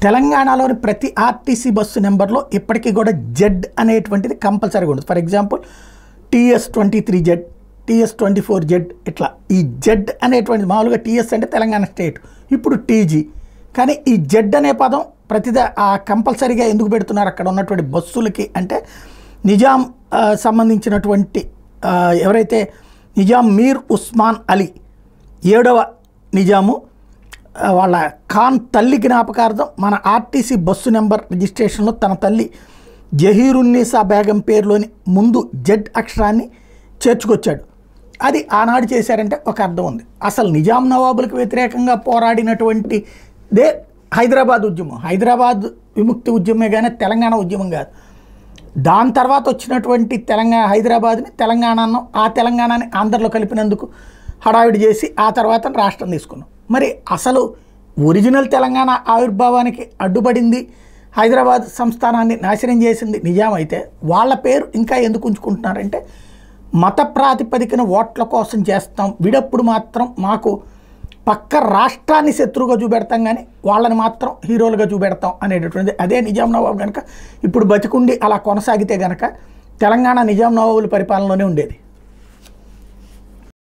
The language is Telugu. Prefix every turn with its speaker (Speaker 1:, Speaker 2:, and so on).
Speaker 1: తెలంగాణలోని ప్రతి ఆర్టీసీ బస్సు నెంబర్లో ఇప్పటికీ కూడా జెడ్ అనేటువంటిది కంపల్సరీగా ఉంటుంది for example TS twenty three Z TS twenty four Z ఇట్లా ఈ జెడ్ అనేటువంటిది మామూలుగా టీఎస్ అంటే తెలంగాణ స్టేట్ ఇప్పుడు టీజీ కానీ ఈ జెడ్ అనే పదం ప్రతిదా ఆ కంపల్సరీగా ఎందుకు పెడుతున్నారు అక్కడ ఉన్నటువంటి బస్సులకి అంటే నిజాం ఆ, సంబంధించినటువంటి ఆ, ఎవరైతే నిజాం మీర్ ఉస్మాన్ అలీ ఏడవ నిజాము ఆ, వాళ్ళ ఖాన్ తల్లి జ్ఞాపకార్థం మన ఆర్టీసీ బస్సు నెంబర్ రిజిస్ట్రేషన్లో తన తల్లి జహీరున్నీసా బేగం పేరులోని ముందు జెడ్ అక్షరాన్ని చేర్చుకొచ్చాడు అది ఆనాడు చేశారంటే ఒక అర్థం ఉంది అసలు నిజాం నవాబులకు వ్యతిరేకంగా పోరాడినటువంటి దే హైదరాబాద్ ఉద్యమం హైదరాబాద్ విముక్తి ఉద్యమమే కానీ తెలంగాణ ఉద్యమం కాదు దాని తర్వాత వచ్చినటువంటి తెలంగాణ హైదరాబాద్ని తెలంగాణను ఆ తెలంగాణని ఆంధ్రలో కలిపినందుకు హడావిడి చేసి ఆ తర్వాత రాష్ట్రం తీసుకున్నాం మరి అసలు ఒరిజినల్ తెలంగాణ ఆవిర్భావానికి అడ్డుపడింది హైదరాబాద్ సంస్థానాన్ని నాశనం చేసింది నిజాం అయితే వాళ్ళ పేరు ఇంకా ఎందుకు ఉంచుకుంటున్నారంటే మత ప్రాతిపదికన ఓట్ల కోసం చేస్తాం విడప్పుడు మాత్రం మాకు పక్క రాష్ట్రాన్ని శత్రువుగా చూపెడతాం కానీ వాళ్ళని మాత్రం హీరోలుగా చూపెడతాం అనేటటువంటిది అదే నిజాం నవాబు కనుక ఇప్పుడు బతికుండి అలా కొనసాగితే గనక తెలంగాణ నిజాం నవాబుల పరిపాలనలోనే ఉండేది